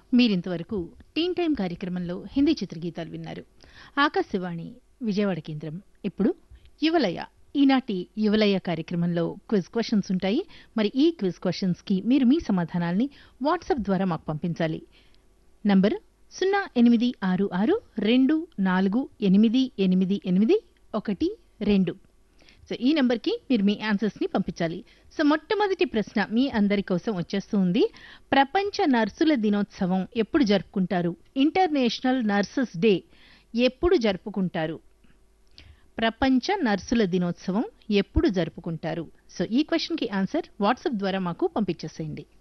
మీరింతవరకు టీన్ టైం కార్యక్రమంలో హిందీ చిత్రగీతాలు విన్నారు ఆకాశవాణి విజయవాడ కేంద్రం ఇప్పుడు యువలయ ఈనాటి యువలయ కార్యక్రమంలో క్విజ్ క్వశ్చన్స్ ఉంటాయి మరి ఈ క్విజ్ క్వశ్చన్స్కి మీరు మీ సమాధానాల్ని వాట్సాప్ ద్వారా మాకు పంపించాలి నంబర్ సున్నా ఎనిమిది ఆరు ఆరు రెండు నాలుగు ఎనిమిది ఎనిమిది ఎనిమిది ఒకటి రెండు సో ఈ నెంబర్కి మీరు మీ ఆన్సర్స్ని పంపించాలి సో మొట్టమొదటి ప్రశ్న మీ అందరి కోసం వచ్చేస్తూ ఉంది ప్రపంచ నర్సుల దినోత్సవం ఎప్పుడు జరుపుకుంటారు ఇంటర్నేషనల్ నర్సెస్ డే ఎప్పుడు జరుపుకుంటారు ప్రపంచ నర్సుల దినోత్సవం ఎప్పుడు జరుపుకుంటారు సో ఈ క్వశ్చన్కి ఆన్సర్ వాట్సాప్ ద్వారా మాకు పంపించేసేయండి